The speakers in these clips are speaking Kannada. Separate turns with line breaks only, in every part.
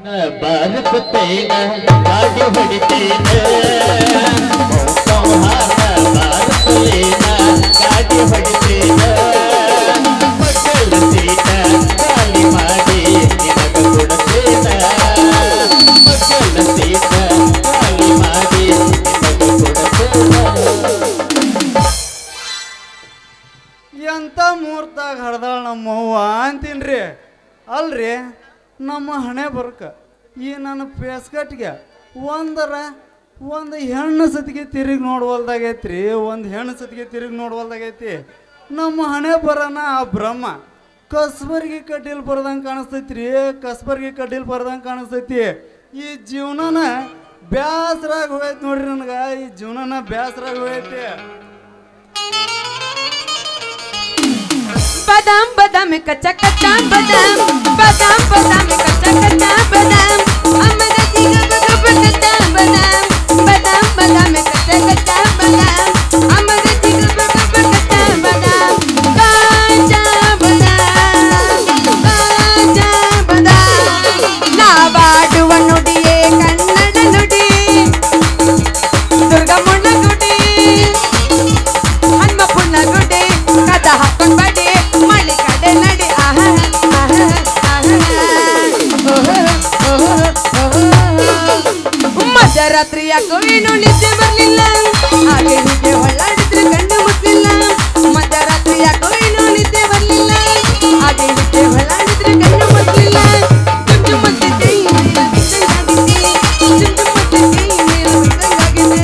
ಬಾರತೇನ ಗಾಡಿ ಹೊಡಿತೇನ ಸಂಹಾರ ಬಾರತಲೇನ ಗಾಡಿ ಹೊಡಿತೇನ ಮಕ್ಕಳ ಸೀಟ ಖಾಲಿ ಮಾಡಿ ನಿನಗ ಕೊಡತೇನ ಮಕ್ಕಳ ಸೀಟ ಖಾಲಿ ಮಾಡಿ ನಿನಗ ಕೊಡತೇನ
ಎಂಥ ಮುಹೂರ್ತಾಗ ಹಡ್ದಾಳ ನಮ್ಮವ್ವ ಅಂತೀನ್ರಿ ಅಲ್ರಿ ನಮ್ಮ ಹಣೆ ಬರ್ಕ ಈ ನನ್ನ ಪೇಸ್ಕಟ್ಗೆ ಒಂದರ ಒಂದು ಹೆಣ್ಣು ಸತಿಗೆ ತಿರುಗಿ ನೋಡ್ವಲ್ದಾಗೈತ್ರಿ ಒಂದು ಹೆಣ್ಣು ಸತಿಗೆ ತಿರುಗಿ ನೋಡ್ವಲ್ದಾಗೈತಿ ನಮ್ಮ ಹಣೆ ಬರನ ಆ ಬ್ರಹ್ಮ ಕಸ್ಬರ್ಗಿ ಕಡ್ಡಿಲ್ ಬರ್ದಂಗೆ ಕಾಣಿಸ್ತೈತ್ರಿ ಕಸ್ಬರ್ಗಿ ಕಡ್ಡಿಲ್ ಬರ್ದಂಗೆ ಕಾಣಿಸ್ತೈತಿ ಈ ಜೀವನನ ಬ್ಯಾಸರಾಗಿ ಹೋಗೈತಿ ನೋಡ್ರಿ ನನಗೆ ಈ ಜೀವನನ ಬ್ಯಾಸರಾಗಿ ಹೋಗೈತಿ
बादाम बादाम कच्चा कच्चा बादाम बादाम बादाम कच्चा कच्चा बादाम अमर जीगा बगब कच्चा बादाम बादाम बादाम कच्चा कच्चा बादाम अमर जीगा बगब कच्चा बादाम काचा बादाम काचा बादाम ನಾವಾಡುವ ನುಡಿಯೇ ಕನ್ನಡ ನುಡಿ ದುರ್ಗಮ್ಮನ ಗುಡಿ ಹನುಮಪ್ಪನ ಗುಡಿ ಕದ ಹಾಕೊಂಡ್ ಬಡಿ ಮಳಿ ಕಡೆ ನಡಿ ಆಹ ಆಹ ಮಧ್ಯರಾತ್ರಿ ಯಾಕೋ ಏನೋ ನಿದ್ದೆ ಬರ್ಲಿಲ್ಲ ಹಾಗೆ ಹೀಗೆ ಒಳ್ಳಾಡಿದ್ರೆ ಕಣ್ಣು ಮುಚ್ಚಲಿಲ್ಲ ಮಧ್ಯರಾತ್ರಿ ಯಾಕೋ ಏನೋ ನಿದ್ದೆ ಬರ್ಲಿಲ್ಲ ಹಾಗೆ ಹೀಗೆ ಒಳ್ಳಾಡಿದ್ರೆ ಕಣ್ಣು ಮುಚ್ಚಲಿಲ್ಲ ಚುಮ್ ಚುಮ್ ಅಂತಿದ್ದೆ, ನೀನು ಬಿಟ್ಟಂಗಾಗಿದ್ದೆ. ಚುಮ್ ಚುಮ್ ಅಂತಿದ್ದೆ, ನೀನು ಬಿಟ್ಟಂಗಾಗಿದ್ದೆ.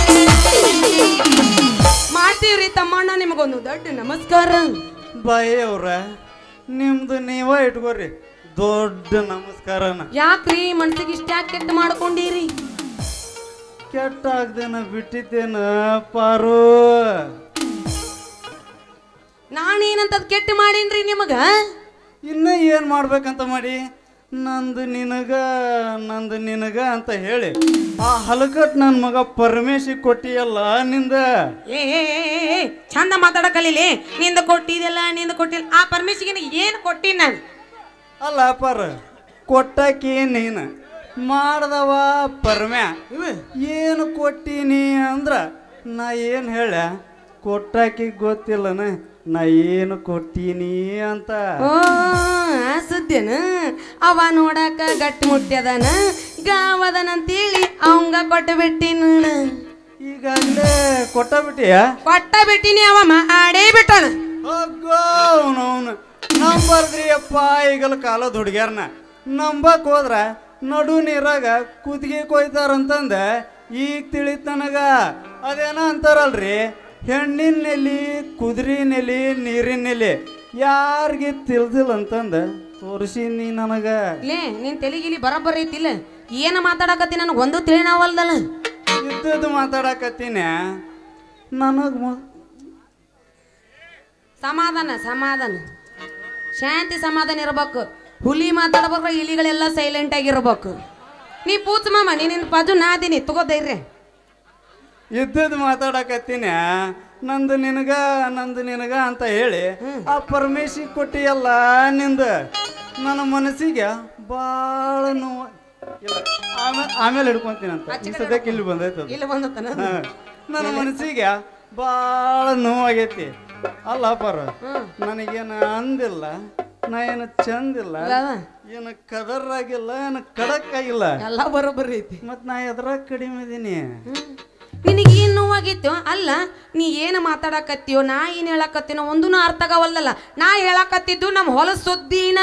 ಮಾಡ್ತೀವ್ರಿ ತಮ್ಮಣ್ಣ ನಿಮಗೊಂದು ದೊಡ್ಡ ನಮಸ್ಕಾರ
ಬಾಯಿ ಅವ್ರ ನಿಮ್ದು ನೀವ ಇಟ್ಕೋರಿ ದೊಡ್ಡ ನಮಸ್ಕಾರನ
ಯಾಕ್ರಿ ಮನ್ಸಿಗೆ ಇಷ್ಟ ಯಾಕೆ ಕೆಟ್ಟ ಮಾಡ್ಕೊಂಡಿರಿ
ಕೆಟ್ಟ ಆಗ್ದೇನ ಬಿಟ್ಟಿದ್ದೇನ ಪಾರು
ನಾನೇನಂತ ಕೆಟ್ಟ ಮಾಡೀನ್ರಿ ನಿಮಗ
ಇನ್ನ ಏನ್ ಮಾಡ್ಬೇಕಂತ ಮಾಡಿ ನಂದು ನಿನಗ ನಂದು ನಿನಗ ಅಂತ ಹೇಳಿ ಆ ಹಲಕಟ್ ನನ್ನ ಮಗ ಪರಮೇಶಿ ಕೊಟ್ಟಿಯಲ್ಲ ನಿಂದ
ಏ ಏ, ಏ, ಏ, ಏ, ಚಂದ ಮಾತಾಡ ಕಲೀಲಿ ನಿಂದ ಕೊಟ್ಟಿದೆಲ್ಲ ನಿಂದ ಕೊಟ್ಟಿಲ್ಲ ಆ ಪರಮೇಶಿಗೆ ಏನು ಕೊಟ್ಟಿನ ನಾನು
ಅಲ್ಲ ಪರ ಕೊಟ್ಟಾಕಿ ನೀನು ಮಾಡ್ದವ ಪರಮ್ಯ ಏನು ಕೊಟ್ಟೀನಿ ಅಂದ್ರ ನಾ ಏನು ಹೇಳ ಕೊಟ್ಟಾಕಿ ಗೊತ್ತಿಲ್ಲನ ನಾ ಏನು ಕೊಟ್ಟೀನಿ ಅಂತ
ಓ ಆ ಸುದ್ದಿನ ಅವ ನೋಡಾಕ ಗಟ್ಟಿ ಮುಟ್ಟ್ಯದನ ಗಾವದನಂತೇಳಿ ಅವಂಗ ಕೊಟ್ಟು ಬಿಟ್ಟಿನ
ಈಗಾಗಲೇ ಕೊಟ್ಟ ಬಿಟ್ಟಿಯ
ಕೊಟ್ಟ ಬಿಟ್ಟಿನಿ ಅವ ಮಾಡೇ ಬಿಟ್ಟನ
ಅವನವನು ನಂಬರ್ದ್ರಿ ಅಪ್ಪ ಈಗಲ ಕಾಲದ ಹುಡುಗ್ಯಾರನ ನಂಬಕ್ ಹೋದ್ರ ನಡು ನೀರಾಗ ಕುತ್ತಿಗೆ ಕೊಯ್ತಾರಂತಂದ ಈಗ ತಿಳಿತ್ ನನಗ ಅದೇನ ಅಂತಾರಲ್ರಿ ಹೆಣ್ಣಿನ ನೆಲಿ ಕುದುರೆ ನೆಲಿ ನೀರಿನ ನೆಲಿ ಯಾರಿಗೆ ತಿಳಿದಿಲ್ಲ ಅಂತಂದ ತೋರಿಸಿನಿ ನನಗ
ಲೇ ನಿನ್ ತೆಲಿಗಿಲಿ ಬರೋಬ್ಬರ ಐತಿಲ್ಲ ಏನ ಮಾತಾಡಕತ್ತಿ ನನಗೆ ಒಂದು ತಿಳಿನಾವಲ್ದಲ್ಲ
ಇದ್ದದ್ದು ಮಾತಾಡಕತ್ತೀನಿ ನನಗ್ ಮೊ-
ಸಮಾಧಾನ ಸಮಾಧಾನ ಶಾಂತಿ ಸಮಾಧಾನ ಇರ್ಬೇಕು ಹುಲಿ ಮಾತಾಡ್ಬೇಕು ಇಲಿಗಳೆಲ್ಲ ಸೈಲೆಂಟ್ ಆಗಿರ್ಬೇಕು ನೀ ಪೂತ್ ಮಾಮ ನೀನಿನ್ ಬಾಜು ನಾ ಅದೀನಿ ತಗೋ ಧೈರ್ಯ
ಇದ್ದದ್ದು ಮಾತಾಡಕತ್ತೀನಿ ನಂದು ನಿನಗ ನಂದು ನಿನಗ ಅಂತ ಹೇಳಿ ಆ ಪರಮೇಶಿ ಕೊಟ್ಟಿಯಲ್ಲ ನಿಂದ ನನ್ನ ಮನಸ್ಸಿಗೆ ಭಾಳ ನೋವು ಇಲ್ಲ ಆಮೇಲೆ ಆಮೇಲೆ ಹಿಡ್ಕೊಂತೀನಿ ಅಂತ ಈ ಸದ್ಯಕ್ಕೆ ಇಲ್ಲಿ ಬಂದೈತೆ ಅದು.
ಇಲ್ಲಿ ಬಂದತನ
ಹಾ. ನನ್ನ ಮನಸ್ಸಿಗೆ ಭಾಳ ನೋವಾಗೈತಿ ಅಲ್ಲ ಪರ ನನಗೇನು ಅಂದಿಲ್ಲ ನಾ ಏನು ಚಂದಿಲ್ಲ ಏನು ಕದರ್ ಆಗಿಲ್ಲ ಏನು ಖಡಕ್ ಆಗಿಲ್ಲ
ಎಲ್ಲ ಬರೋಬ್ಬರಿ ಐತಿ
ಮತ್ ನಾ ಎದ್ರಾಗ ಕಡಿಮೆ ಇದೀನಿ
ನಿನಗೆ ಏನ್ ನೋವಾಗಿತ್ತು ಅಲ್ಲ ನೀ ಏನು ಮಾತಾಡಕತ್ತೀಯೋ ನಾ ಏನ್ ಹೇಳಕತ್ತೀನೋ ಒಂದೂ ಅರ್ಥ ಆಗವಲ್ದಲ್ಲ ನಾ ಹೇಳಕತ್ತಿದ್ದು ನಮ್ಮ ಹೊಲ ಸುದ್ದಿನ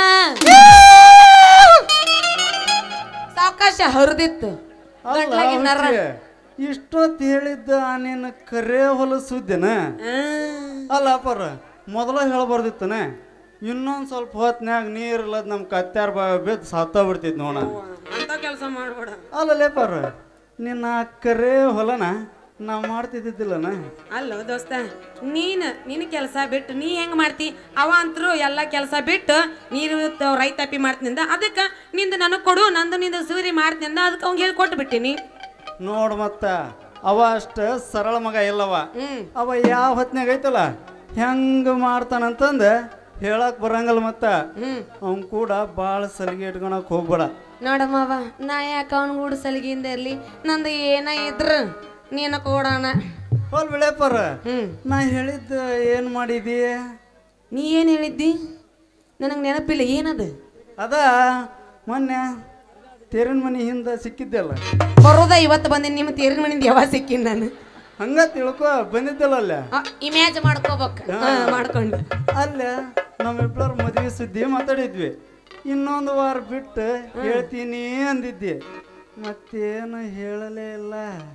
ಸಾವಕಾಶ ಹರಿದಿತ್ತು
ಅಲ್ಲ
ಗಂಟ್ಲಾಗಿ ನರ
ಹುಚ್ಚೆ, ಇಷ್ಟೊತ್ತು ಹೇಳಿದ್ದ ನಿನ್ನ ಕರೆ ಹೊಲಸುದ್ದೇನ ಅಲ್ಲ ಅಪ್ಪರ ಮೊದಲ ಹೇಳ್ಬಾರ್ದಿತ್ತನ ಇನ್ನೊಂದ್ ಸ್ವಲ್ಪ ಹೊತ್ನ್ಯಾಗ ನೀರ್ ಇಲ್ಲದ ನಮ್ ಕತ್ಯಾರ ಬಾ ಬಿದ್ದು ಸತ್ತ ಬಿಡ್ತಿದ್ ನೋಡ
ಅಂತ ಕೆಲಸ ಮಾಡ್ಬೇಡ
ಅಲ್ಲ ಲೇಪರ ನಿನ್ನ ಆ ಕರೆ ಹೊಲನ ನಾ ಮಾಡ್ತಿದ್ದಿಲ್ಲನ
ಅಲ್ಲ ದೋಸ್ತ ನೀನು ನಿನ್ನ ಕೆಲಸ ಬಿಟ್ಟು ನೀ ಹೆಂಗ್ ಮಾಡ್ತಿ ಅವ ಅಂತರು ಎಲ್ಲ ಕೆಲಸ ಬಿಟ್ಟು ನೀರು ತ- ರೈತಾಪಿ ಮಾಡ್ತಿನಿಂದ ಅದಕ್ಕೆ ನಿಂದು ನನಗೆ ಕೊಡು ನಂದು ನಿಂದು ಸೂರಿ ಮಾಡ್ತಿನಿಂದ ಅದಕ್ಕೆ ಅವ್ನಿಗೆ ಹೇಳಿ ಕೊಟ್ಟು ಬಿಟ್ಟಿನಿ
ನೋಡ್ ಮತ್ತ ಅವ ಅಷ್ಟ ಸರಳ ಮಗ ಇಲ್ಲವ
ಹ್ಮ್
ಅವ ಯಾವ ಹೊತ್ನ್ಯಾಗ ಐತಲ್ಲ ಹೆಂಗ ಮಾಡ್ತಾನಂತಂದ ಹೇಳಕ್ ಬರಂಗಲ್ಲ ಮತ್ತ
ಹ್ಮ್
ಅವ್ನ್ ಕೂಡ ಭಾಳ ಸಲಿಗೆ ಇಟ್ಕೊಳಕ್ ಹೋಗ್ಬೇಡ
ನೋಡಮ್ಮವ ನಾ ಯಾಕೆ ಅವ್ನ ಗೂಡು ಸಲಿಗೆಯಿಂದ ಇರ್ಲಿ ನಂದು ಏನ ಇದ್ರ ನೀನ ಕೊಡೋಣ
ಹೋಲ್ ಬಿಳೆಪರ
ಹ್ಮ್
ನಾ ಹೇಳಿದ್ದ ಏನು ಮಾಡಿದಿ
ನೀ ಏನ್ ಹೇಳಿದ್ದಿ ನನಗೆ ನೆನಪಿಲ್ಲ ಏನದು
ಅದ ಮೊನ್ನೆ ತೇರಿನ ಮನೆ ಹಿಂದೆ ಸಿಕ್ಕಿದ್ದೆಲ್ಲ
ಬರೋದ ಇವತ್ತು ಬಂದಿನಿ ನಿಮ್ಮ ತೇರಿನ ಮನಿಂದ ಯಾವಾಗ ಸಿಕ್ಕಿನ ನಾನು
ಹಂಗ ತಿಳ್ಕೊ ಬಂದಿದ್ದಲ್ಲ ಅಲ್ಲ
ಇಮ್ಯಾಜ್ ಮಾಡ್ಕೋಬೇಕು ಮಾಡ್ಕೊಂಡು
ಅಲ್ಲ ನಮ್ಮಿಬ್ಬರ ಮದುವೆ ಸುದ್ದಿ ಮಾತಾಡಿದ್ವಿ ಇನ್ನೊಂದು ವಾರ ಬಿಟ್ಟು ಹೇಳ್ತೀನಿ ಅಂದಿದ್ದೆ ಮತ್ತೇನು ಹೇಳಲೇ ಇಲ್ಲ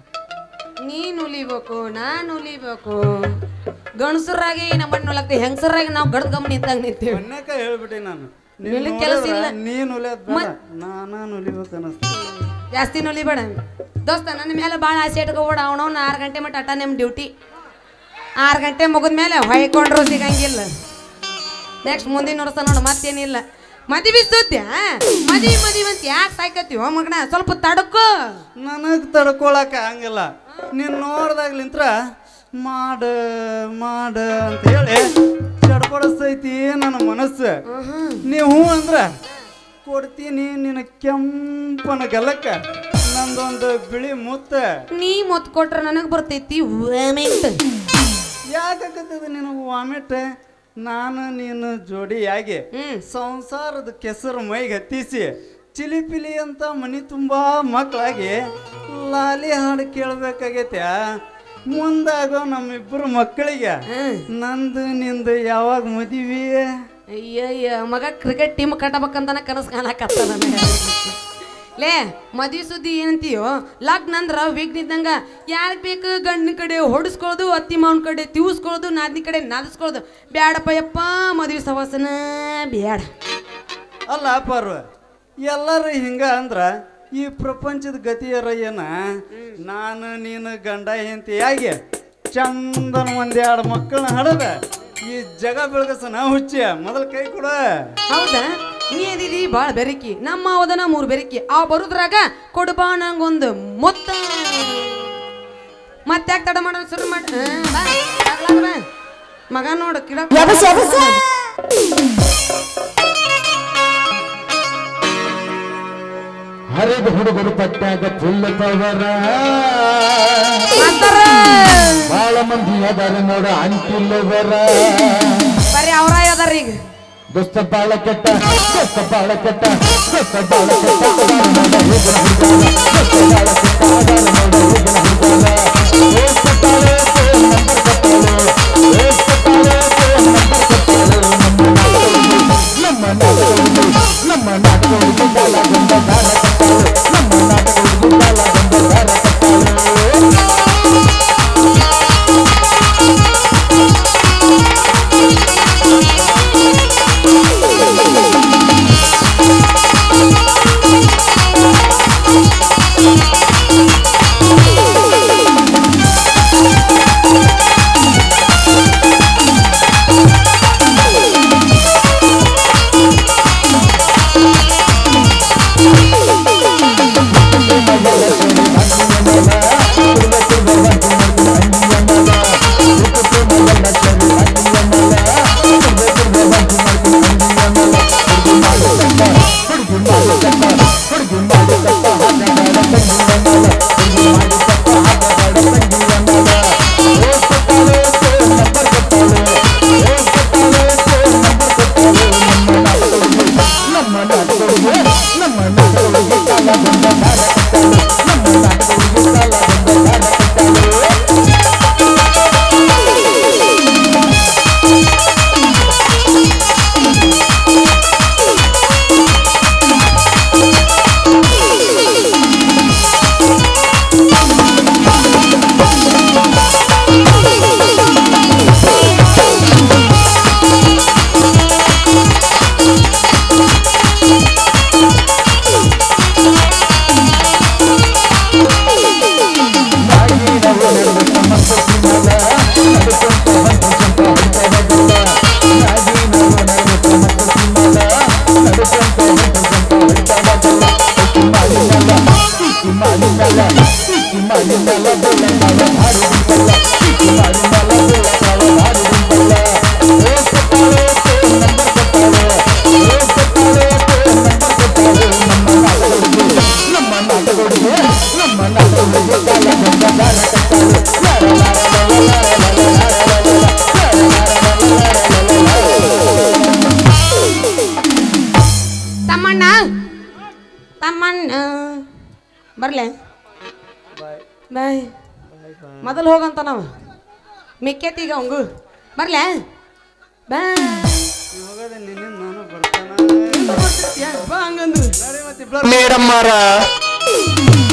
ನೀನು ಉಲಿಬೇಕು ನಾನು ಉಲಿಬೇಕು ಗಣಸರಾಗಿ ನಮ್ಮಣ್ಣ ಉಲಕ್ತಿ ಹೆಂಗಸರಾಗಿ ನಾವು ಗಡ್ದ ಗಮನ ನಿಂತಾಗ ನಿಂತೀವಿ
ಮೊನ್ನೆಕ ಹೇಳ್ಬಿಟ್ಟೆ ನಾನು
ನಿನಗ್ ಕೆಲಸ ಇಲ್ಲ.
ನೀನು ಉಲಿಯೋದ್ ಬೇಡ ನಾನ ಉಲಿಬೇಕು ಅನ್ನಿಸ್ತು
ಜಾಸ್ತಿ ನುಲಿಬೇಡ ದೋಸ್ತ ನನ್ನ ಮೇಲೆ ಭಾಳ ಆಸೆ ಇಟ್ಕೋಬೇಡ ಅವನವ್ನ ಆರು ಗಂಟೆ ಮಟ್ಟ ಅಟ ನಿಮ್ಮ ಡ್ಯೂಟಿ ಆರು ಗಂಟೆ ಮುಗಿದ ಮೇಲೆ ಹೊಯ್ಕೊಂಡ್ರು ಸಿಗಂಗಿಲ್ಲ ನೆಕ್ಸ್ಟ್ ಮುಂದಿನ ವರ್ಷ ನೋಡು ಮತ್ತೇನಿಲ್ಲ ಮದುವೆ ಸುದ್ದಿ ಮದುವೆ ಮದುವೆ ಅಂತ ಯಾಕೆ ಸಾಯ್ಕತ್ತೀವ ಮಗನ ಸ್ವಲ್ಪ ತಡ್ಕೋ
ನನಗೆ ತಡ್ಕೊಳಕ ಹಂಗಿಲ್ಲ ನೀನು ನೋಡ್ದಾಗ್ಲಿಂತ್ರ ಮಾಡ ಮಾಡ ಅಂತ ಹೇಳಿ ಚಡ್ಪಡಿಸ್ತೈತಿ ನನ್ನ ಮನಸ್ಸು ನೀವು ಹ್ಞೂ ಅಂದ್ರ ಕೊಡ್ತೀನಿ ನಿನ್ನ ಕೆಂಪನ ಗಲ್ಲಕ್ಕ ನಂದೊಂದು ಬಿಳಿ ಮುತ್ತ
ನೀ ಮೊತ್ ಕೊಟ್ರೆ ನನಗೆ ಬರ್ತೈತಿ ವಾಮಿಟ್
ಯಾಕಾಗತ್ತದ ನಿನಗೆ ವಾಮಿಟ್ ನಾನು ನೀನು ಜೋಡಿಯಾಗಿ
ಹ್ಮ್
ಸಂಸಾರದ ಕೆಸರು ಮೈಗೆ ಹತ್ತಿಸಿ ಚಿಲಿಪಿಲಿ ಅಂತ ಮನಿ ತುಂಬಾ ಮಕ್ಕಳಾಗಿ ಲಾಲಿ ಹಾಡು ಕೇಳ್ಬೇಕಾಗೈತೆ ಮುಂದಾಗೋ ನಮ್ಮಿಬ್ಬರು ಮಕ್ಕಳಿಗೆ
ಹ್ಮ್
ನಂದು ನಿಂದು ಯಾವಾಗ ಮದುವೆ
ಅಯ್ಯಯ್ಯ ಮಗ ಕ್ರಿಕೆಟ್ ಟೀಮ್ ಕಟ್ಟಬೇಕಂತನ ಕನಸು ಕಾಣಕತ್ತ ನನಗೆ ಲೇ ಮದ್ವಿ ಸುದ್ದಿ ಏನಂತೀಯೋ ಲಗ್ನ ಅಂದ್ರ ವಿಘ್ನ ಇದ್ದಂಗ ಯಾರಿಗೆ ಬೇಕು ಗಂಡಿನ ಕಡೆ ಹೊಡಿಸ್ಕೊಳ್ಳೋದು ಅತ್ತಿ ಮಾವನ ಕಡೆ ತಿವಿಸ್ಕೊಳ್ಳೋದು ನಾದಿನ ಕಡೆ ನಾದಿಸ್ಕೊಳ್ಳೋದು ಬ್ಯಾಡಪ್ಪ ಯಪ್ಪ ಮದ್ವಿ ಸವಾಸನ ಬ್ಯಾಡ
ಅಲ್ಲ ಪರ್ವ ಎಲ್ಲರೂ ಹಿಂಗ ಅಂದ್ರ ಈ ಪ್ರಪಂಚದ ಗತಿಯರ ಏನ ನಾನು ನೀನು ಗಂಡ ಹೆಂಡತಿಯಾಗಿ ಚಂದನ ಒಂದೆರಡು ಮಕ್ಕಳನ್ನ ಹಡದ ಈ ಜಗ ಬೆಳಗಸನ ಹುಚ್ಚ ಮೊದಲ ಕೈ ಕೊಡ
ಹೌದಾ ನೀ ಅದಿದಿ ಭಾಳ ಬೆರಕಿ ನಮ್ಮ ಅವದನ ಮೂರು ಬೆರಕಿ ಆ ಬರುದ್ರಾಗ ಕೊಡುಬಾ ನಂಗೊಂದು ಮೊತ್ತ ಮತ್ತೆ ಯಾಕೆ ತಡ ಮಾಡೋದು ಶುರು ಮಾಡಿ ಬಾ ಆಗ್ಲಾರ್ದ ಬಾ. ಮಗ ನೋಡು ಕಿಡ
ಹರಿದ ಹುಡುಗರು ಪಟ್ಟಾಗ ಫುಲ್ ಪವರ
ಅಂತಾರ
ಬಾಳ ಮಂದಿ ಅದಾರ ನೋಡ ಅಂಟಿಲ್ಲವರ
ಬರೀ ಅವ್ರ ಅದಾರ ಈಗ
ದೋಸ್ತ ಬಾಳ ಕೆಟ್ಟ ದೋಸ್ತ ಬಾಳ ಕೆಟ್ಟ ದೋಸ್ತ ಬಾಳ ಕೆಟ್ಟ ಅದಾರ ನೋಡ ಹೂಗನ ಹುಡುಗಾರ ದೋಸ್ತ ಬಾಳ ಕೆಟ್ಟ ಅದಾರ ನೋಡ ಹೂಗನ ಹುಡುಗಾರ ದೋಸ್ತ ತಾಳೆ ಫೋನ್ ನಂಬರ್ ಕೊಟ್ಟಾಳು ದೋಸ್ತ ತಾಳೆ ಫೋನ್ ನಂಬರ್ ಕೊಟ್ಟಾಳು ನಮ್ಮ ನಾಟಕ ನಮ್ಮ ನಾಟಕ ಹುಡುಗಾಲ ಗಂಡ ದಾರ ಕಟ್ಟಾಳು ನಮ್ಮ ನಾಟಕ ಹುಡುಗಾಲ ಗಂಡ ದಾರ ಕಟ್ಟಾಳು
Thank
ಬರ್ಲೆ
ಬಾಯ್
ಬಾಯ್ ಮೊದಲು ಹೋಗಂತ ನಾವು ಮಿಕ್ಕೇತೀಗ ಅವಂಗು ಬರ್ಲೆ ಬಾಯ್
ನೀ ಹೋಗೋದೆ ನಿನ್ನಿಂದ ನಾನು ಬರ್ತಾನ
ಬಾ ಹಂಗಂದ್ರು
ನಡಿ ಮತ್ತೆ ಇಬ್ರು
ಮೇಡಮ್ಮರ